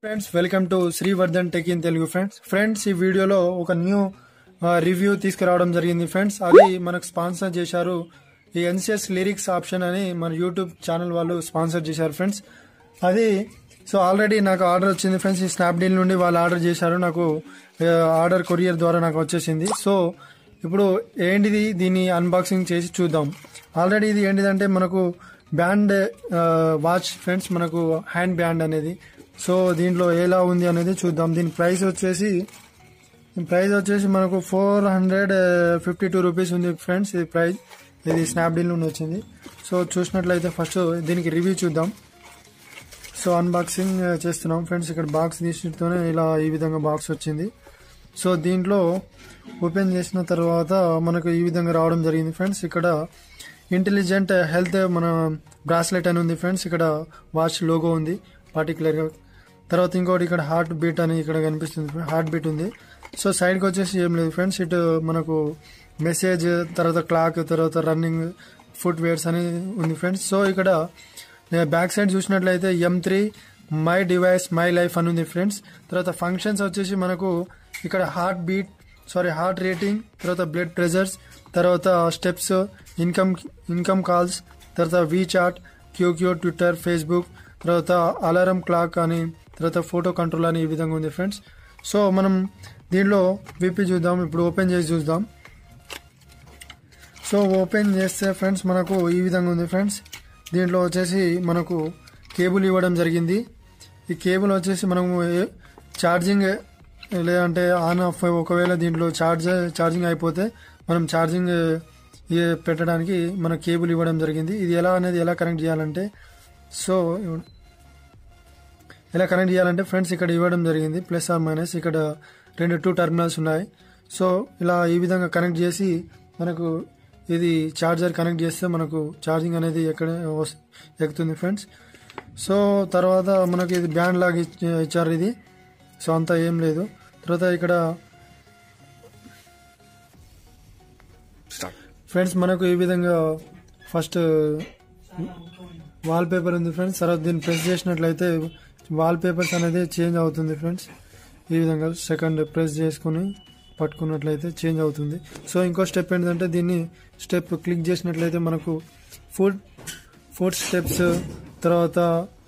friends welcome to Srivardhan tech in Telugu friends friends ఈ వీడియోలో ఒక న్యూ రివ్యూ తీసుకురావడం జరిగింది ఫ్రెండ్స్ అది మనకు స్పాన్సర్ చేశారు ఈ ఎన్సిఎస్ లిరిక్స్ ఆప్షన్ అని మన యూట్యూబ్ ఛానల్ వాళ్ళు స్పాన్సర్ చేశారు ఫ్రెండ్స్ అది సో ఆల్రెడీ నాకు ఆర్డర్ వచ్చింది ఫ్రెండ్స్ ఈ స్నాప్డీల్ నుండి వాళ్ళు ఆర్డర్ చేశారు నాకు ఆర్డర్ కొరియర్ ద్వారా నాకు వచ్చేసింది సో ఇప్పుడు ఏంటిది దీన్ని అన్బాక్సింగ్ చేసి చూద్దాం ఆల్రెడీ ఇది ఏంటిదంటే మనకు బ్యాండ్ వాచ్ ఫ్రెండ్స్ మనకు హ్యాండ్ బ్యాండ్ అనేది సో దీంట్లో ఎలా ఉంది అనేది చూద్దాం దీని ప్రైస్ వచ్చేసి ప్రైస్ వచ్చేసి మనకు four hundred fifty two rupees ఉంది ఫ్రెండ్స్ ఇది ప్రైస్ ఇది స్నాప్డీల్ నుండి వచ్చింది సో చూసినట్లయితే ఫస్ట్ దీనికి రివ్యూ చూద్దాం సో అన్బాక్సింగ్ చేస్తున్నాం ఫ్రెండ్స్ ఇక్కడ బాక్స్ తీసితోనే ఇలా ఈ విధంగా బాక్స్ వచ్చింది సో దీంట్లో ఓపెన్ చేసిన తర్వాత మనకు ఈ విధంగా రావడం జరిగింది ఫ్రెండ్స్ ఇక్కడ ఇంటెలిజెంట్ హెల్త్ మన బ్రాస్లెట్ అని ఉంది ఫ్రెండ్స్ ఇక్కడ వాచ్ లోగో ఉంది పర్టికులర్గా తర్వాత ఇంకోటి ఇక్కడ హార్ట్ బీట్ అని ఇక్కడ కనిపిస్తుంది హార్ట్ బీట్ ఉంది సో సైడ్కి వచ్చేసి ఏం లేదు ఫ్రెండ్స్ ఇటు మనకు మెసేజ్ తర్వాత క్లాక్ తర్వాత రన్నింగ్ ఫుట్ వేర్స్ అని ఉంది ఫ్రెండ్స్ సో ఇక్కడ బ్యాక్ సైడ్ చూసినట్లయితే M three my device my life అని ఉంది ఫ్రెండ్స్ తర్వాత ఫంక్షన్స్ వచ్చేసి మనకు ఇక్కడ heart beat sorry heart rating తర్వాత బ్లడ్ ప్రెజర్స్ తర్వాత స్టెప్స్ ఇన్కమ్ ఇన్కమ్ కాల్స్ తర్వాత WeChat Q Q Twitter Facebook తర్వాత అలారం క్లాక్ అని తర్వాత ఫోటో కంట్రోల్ అని ఈ విధంగా ఉంది ఫ్రెండ్స్ సో మనం దీనిలో విపి చూద్దాం ఇప్పుడు ఓపెన్ చేసి చూద్దాం సో ఓపెన్ చేస్తే ఫ్రెండ్స్ మనకు ఈ విధంగా ఉంది ఫ్రెండ్స్ దీంట్లో వచ్చేసి మనకు కేబుల్ ఇవ్వడం జరిగింది ఈ కేబుల్ వచ్చేసి మనము ఛార్జింగ్ లేదంటే ఆన్ ఆఫ్ ఒకవేళ దీంట్లో ఛార్జ్ ఛార్జింగ్ అయిపోతే మనం ఛార్జింగ్ పెట్టడానికి మన కేబుల్ ఇవ్వడం జరిగింది ఇది ఎలా అనేది ఎలా కనెక్ట్ చేయాలంటే సో ఎలా కనెక్ట్ చేయాలంటే ఫ్రెండ్స్ ఇక్కడ ఇవ్వడం జరిగింది ప్లస్ ఆర్ మైనస్ ఇక్కడ రెండు టూ టర్మినల్స్ ఉన్నాయి సో ఇలా ఈ విధంగా కనెక్ట్ చేసి మనకు ఇది ఛార్జర్ కనెక్ట్ చేస్తే మనకు ఛార్జింగ్ అనేది ఎక్కడ ఎక్కుతుంది ఫ్రెండ్స్ సో తర్వాత మనకి ఇది బ్యాండ్ లాగా ఇచ్చారు ఇది సో అంతా ఏం లేదు తర్వాత ఇక్కడ ఫ్రెండ్స్ మనకు ఈ విధంగా ఫస్ట్ వాల్ పేపర్ ఉంది ఫ్రెండ్స్ తర్వాత దీన్ని ప్రెస్ చేసినట్లయితే వాల్ పేపర్స్ అనేది చేంజ్ అవుతుంది ఫ్రెండ్స్ ఈ విధంగా సెకండ్ ప్రెస్ చేసుకుని పట్టుకున్నట్లయితే చేంజ్ అవుతుంది సో ఇంకో స్టెప్ ఏంటంటే దీన్ని స్టెప్ క్లిక్ చేసినట్లయితే మనకు ఫుడ్ ఫుడ్ స్టెప్స్ తర్వాత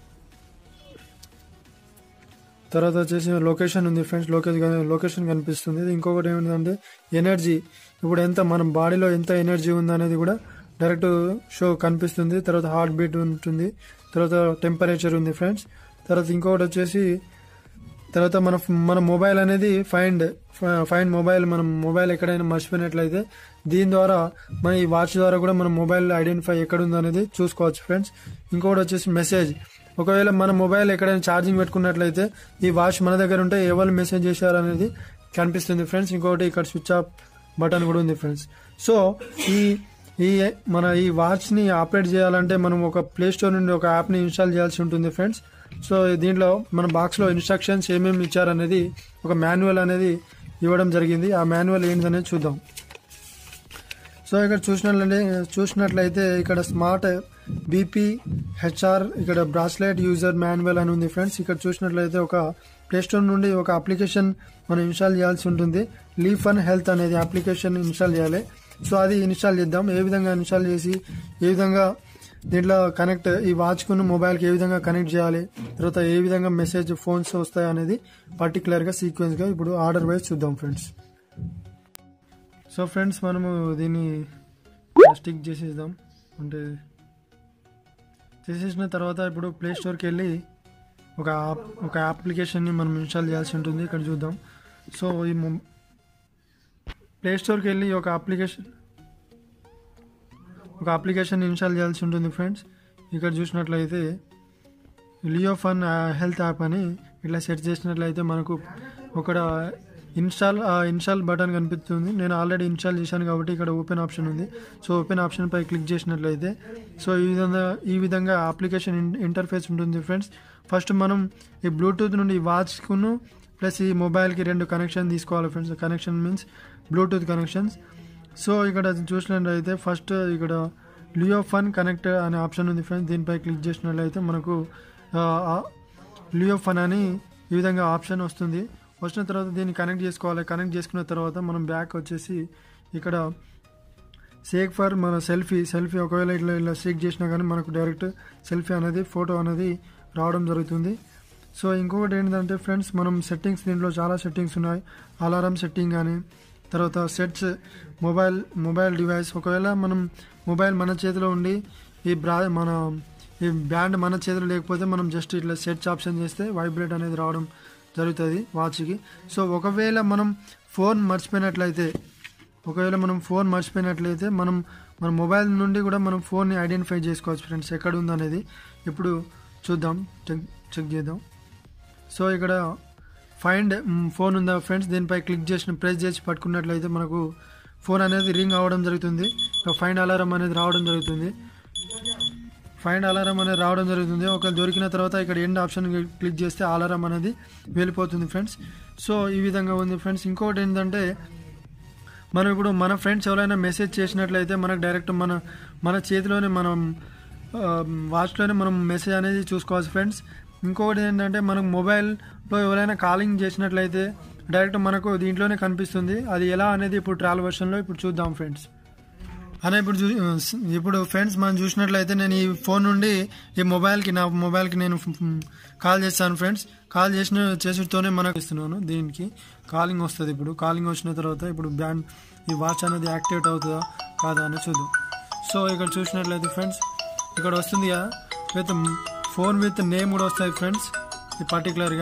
తర్వాత వచ్చేసి లొకేషన్ ఉంది ఫ్రెండ్స్ లొకేషన్ లొకేషన్ కనిపిస్తుంది ఇంకొకటి ఏమిటంటే ఎనర్జీ ఇప్పుడు ఎంత మన బాడీలో ఎంత ఎనర్జీ ఉంది అనేది కూడా డైరెక్ట్ షో కనిపిస్తుంది తర్వాత హార్ట్ బీట్ ఉంటుంది తర్వాత టెంపరేచర్ ఉంది ఫ్రెండ్స్ తర్వాత ఇంకొకటి వచ్చేసి తర్వాత మన మన మొబైల్ అనేది ఫైండ్ ఫైండ్ మొబైల్ మనం మొబైల్ ఎక్కడైనా మర్చిపోయినట్లయితే దీని ద్వారా మన ఈ వాచ్ ద్వారా కూడా మన మొబైల్ ఐడెంటిఫై ఎక్కడ ఉందో అనేది చూసుకోవచ్చు ఫ్రెండ్స్ ఇంకొకటి వచ్చేసి మెసేజ్ ఒకవేళ మన మొబైల్ ఎక్కడైనా ఛార్జింగ్ పెట్టుకున్నట్లయితే ఈ వాచ్ మన దగ్గర ఉంటే ఎవరు మెసేజ్ చేశారు అనేది కనిపిస్తుంది ఫ్రెండ్స్ ఇంకొకటి ఇక్కడ స్విచ్ ఆఫ్ బటన్ కూడా ఉంది ఫ్రెండ్స్ సో ఈ ఈ మన ఈ వాచ్ని ఆపరేట్ చేయాలంటే మనం ఒక ప్లే స్టోర్ నుండి ఒక యాప్ని ఇన్స్టాల్ చేయాల్సి ఉంటుంది ఫ్రెండ్స్ సో దీంట్లో మన బాక్స్లో ఇన్స్ట్రక్షన్స్ ఏమేమి ఇచ్చారనేది ఒక మాన్యువల్ అనేది ఇవ్వడం జరిగింది ఆ మాన్యువల్ ఏంటనేది చూద్దాం సో ఇక్కడ చూసినట్లయితే చూసినట్లయితే ఇక్కడ స్మార్ట్ బీపీ హెచ్ఆర్ ఇక్కడ బ్రాస్లెట్ యూజర్ మాన్యువల్ అని ఉంది ఫ్రెండ్స్ ఇక్కడ చూసినట్లయితే ఒక ప్లే స్టోర్ నుండి ఒక అప్లికేషన్ మనం ఇన్స్టాల్ చేయాల్సి ఉంటుంది లీఫ్ అండ్ హెల్త్ అనేది అప్లికేషన్ ఇన్స్టాల్ చేయాలి సో అది ఇన్స్టాల్ చేద్దాం ఏ విధంగా ఇన్స్టాల్ చేసి ఏ విధంగా దీంట్లో కనెక్ట్ ఈ వాచ్కును మొబైల్కి ఏ విధంగా కనెక్ట్ చేయాలి తర్వాత ఏ విధంగా మెసేజ్ ఫోన్స్ వస్తాయి అనేది పర్టికులర్గా సీక్వెన్స్గా ఇప్పుడు ఆర్డర్ వైజ్ చూద్దాం ఫ్రెండ్స్ సో ఫ్రెండ్స్ మనము దీన్ని స్టిక్ చేసేద్దాం అంటే చేసేసిన తర్వాత ఇప్పుడు ప్లే స్టోర్కి వెళ్ళి ఒక ఒక అప్లికేషన్ని మనం ఇన్స్టాల్ చేయాల్సి ఉంటుంది ఇక్కడ చూద్దాం సో ఈ ప్లే స్టోర్కి వెళ్ళి ఒక అప్లికేషన్ ఒక అప్లికేషన్ ఇన్స్టాల్ చేయాల్సి ఉంటుంది ఫ్రెండ్స్ ఇక్కడ చూసినట్లయితే లియో ఫన్ హెల్త్ యాప్ అని ఇట్లా సెట్ చేసినట్లయితే మనకు ఒక ఇన్స్టాల్ ఇన్స్టాల్ బటన్ కనిపిస్తుంది నేను ఆల్రెడీ ఇన్స్టాల్ చేశాను కాబట్టి ఇక్కడ ఓపెన్ ఆప్షన్ ఉంది సో ఓపెన్ ఆప్షన్ పై క్లిక్ చేసినట్లయితే సో ఈ విధంగా ఈ విధంగా అప్లికేషన్ ఇంటర్ఫేస్ ఉంటుంది ఫ్రెండ్స్ ఫస్ట్ మనం ఈ బ్లూటూత్ నుండి వాచ్కును ప్లస్ ఈ మొబైల్కి రెండు కనెక్షన్ తీసుకోవాలి friends connection means Bluetooth connections so ఇక్కడ చూసినట్లయితే ఫస్ట్ ఇక్కడ లియో ఫన్ కనెక్ట్ అనే ఆప్షన్ ఉంది ఫ్రెండ్స్ దీనిపై క్లిక్ చేసినట్లయితే మనకు లియో ఫన్ అని ఈ విధంగా ఆప్షన్ వస్తుంది వచ్చిన తర్వాత దీన్ని కనెక్ట్ చేసుకోవాలి కనెక్ట్ చేసుకున్న తర్వాత మనం బ్యాక్ వచ్చేసి ఇక్కడ సేక్ ఫర్ మన సెల్ఫీ సెల్ఫీ ఒకవేళ ఇట్లా ఇలా సేక్ చేసినా కానీ మనకు డైరెక్ట్ సెల్ఫీ అనేది ఫోటో అనేది రావడం జరుగుతుంది సో ఇంకొకటి ఏంటంటే ఫ్రెండ్స్ మనం సెట్టింగ్స్ దీంట్లో చాలా సెట్టింగ్స్ ఉన్నాయి అలారం సెట్టింగ్ కానీ తర్వాత సెట్స్ మొబైల్ మొబైల్ డివైస్ ఒకవేళ మనం మొబైల్ మన చేతిలో ఉండి ఈ బ్రా మన ఈ బ్యాండ్ మన చేతిలో లేకపోతే మనం జస్ట్ ఇట్లా సెట్స్ ఆప్షన్ చేస్తే వైబ్రేట్ అనేది రావడం జరుగుతుంది వాచ్కి సో ఒకవేళ మనం ఫోన్ మర్చిపోయినట్లయితే ఒకవేళ మనం ఫోన్ మర్చిపోయినట్లయితే మనం మన మొబైల్ నుండి కూడా మనం ఫోన్ని ఐడెంటిఫై చేసుకోవచ్చు ఫ్రెండ్స్ ఎక్కడ ఉందనేది ఇప్పుడు చూద్దాం చెక్ చెక్ చేద్దాం సో ఇక్కడ ఫైండ్ ఫోన్ ఉందా ఫ్రెండ్స్ దీనిపై క్లిక్ చేసిన ప్రెస్ చేసి పట్టుకున్నట్లయితే మనకు ఫోన్ అనేది రింగ్ అవ్వడం జరుగుతుంది ఫైండ్ అలారం అనేది రావడం జరుగుతుంది ఫైండ్ అలారం అనేది రావడం జరుగుతుంది ఒక దొరికిన తర్వాత ఇక్కడ ఎండ్ ఆప్షన్ క్లిక్ చేస్తే అలారం అనేది వెళ్ళిపోతుంది ఫ్రెండ్స్ సో ఈ విధంగా ఉంది ఫ్రెండ్స్ ఇంకోటి ఏంటంటే మనం ఇప్పుడు మన ఫ్రెండ్స్ ఎవరైనా మెసేజ్ చేసినట్లయితే మనకు డైరెక్ట్ మన మన చేతిలోనే మనం వాచ్లోనే మనం మెసేజ్ అనేది చూసుకోవచ్చు ఫ్రెండ్స్ ఇంకొకటి ఏంటంటే మనకు మొబైల్లో ఎవరైనా కాలింగ్ చేసినట్లయితే డైరెక్ట్ మనకు దీంట్లోనే కనిపిస్తుంది అది ఎలా అనేది ఇప్పుడు ట్రావెల్ వర్షన్లో ఇప్పుడు చూద్దాం ఫ్రెండ్స్ అనే ఇప్పుడు చూ ఇప్పుడు ఫ్రెండ్స్ మనం చూసినట్లయితే నేను ఈ ఫోన్ నుండి ఈ మొబైల్కి నా మొబైల్కి నేను కాల్ చేస్తాను ఫ్రెండ్స్ కాల్ చేసిన చేసితోనే మనకు ఇస్తున్నాను దీనికి కాలింగ్ వస్తుంది ఇప్పుడు కాలింగ్ వచ్చిన తర్వాత ఇప్పుడు బ్యాండ్ ఈ వాచ్ అనేది యాక్టివేట్ అవుతుందా కాదా అని చూద్దాం సో ఇక్కడ చూసినట్లయితే ఫ్రెండ్స్ ఇక్కడ వస్తుంది కదా విత్ ఫోన్ విత్ నేమ్ కూడా వస్తుంది ఫ్రెండ్స్ ఈ పర్టికులర్గా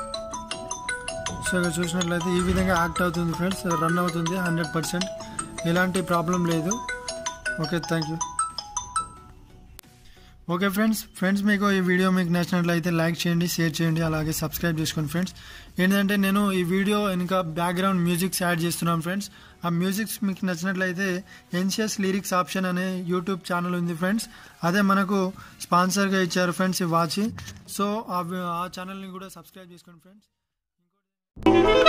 సో ఇక్కడ చూసినట్లయితే ఈ విధంగా యాక్ట్ అవుతుంది ఫ్రెండ్స్ రన్ అవుతుంది హండ్రెడ్ పర్సెంట్ ఎలాంటి ప్రాబ్లం లేదు okay thank you okay friends friends మీకు ఈ వీడియో మీకు నచ్చినట్లయితే లైక్ చేయండి షేర్ చేయండి అలాగే సబ్స్క్రైబ్ చేసుకోండి ఫ్రెండ్స్ ఏంటంటే నేను ఈ వీడియో ఇంకా బ్యాక్గ్రౌండ్ మ్యూజిక్స్ యాడ్ చేస్తున్నాను ఫ్రెండ్స్ ఆ మ్యూజిక్స్ మీకు నచ్చినట్లయితే ఎన్షియస్ లిరిక్స్ ఆప్షన్ అనే యూట్యూబ్ ఛానల్ ఉంది ఫ్రెండ్స్ అదే మనకు స్పాన్సర్గా ఇచ్చారు ఫ్రెండ్స్ ఈ వాచ్ సో ఆ ఛానల్ని కూడా సబ్స్క్రైబ్ చేసుకోండి ఫ్రెండ్స్